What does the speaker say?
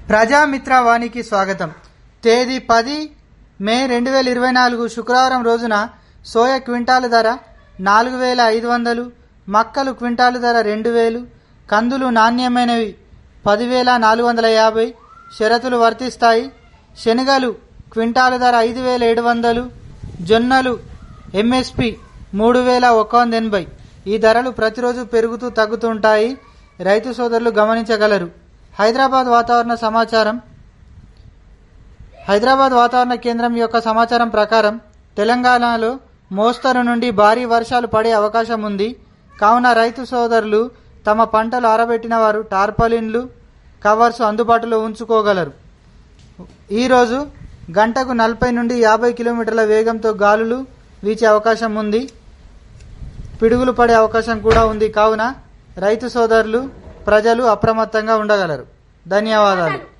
ప్రజామిత్ర వానికి స్వాగతం తేదీ పది మే రెండు వేల ఇరవై నాలుగు శుక్రవారం రోజున సోయా క్వింటాలు ధర నాలుగు వేల ఐదు వందలు మక్కలు క్వింటాలు ధర రెండు వేలు కందులు నాణ్యమైనవి పదివేల నాలుగు వందల యాభై షరతులు వర్తిస్తాయి శనగలు క్వింటాలు ధర ఐదు వేల ఏడు వందలు జొన్నలు ఎంఎస్పి మూడు వేల ఒక వంద ఎనభై ఈ ధరలు ప్రతిరోజు పెరుగుతూ తగ్గుతుంటాయి రైతు సోదరులు గమనించగలరు హైదరాబాద్ వాతావరణ సమాచారం హైదరాబాద్ వాతావరణ కేంద్రం యొక్క సమాచారం ప్రకారం తెలంగాణలో మోస్తరు నుండి భారీ వర్షాలు పడే అవకాశం ఉంది కావున రైతు సోదరులు తమ పంటలు ఆరబెట్టిన వారు టార్పలిన్లు కవర్స్ అందుబాటులో ఉంచుకోగలరు ఈరోజు గంటకు నలభై నుండి యాభై కిలోమీటర్ల వేగంతో గాలులు వీచే అవకాశం ఉంది పిడుగులు పడే అవకాశం కూడా ఉంది కావున రైతు సోదరులు ప్రజలు అప్రమత్తంగా ఉండగలరు ధన్యవాదాలు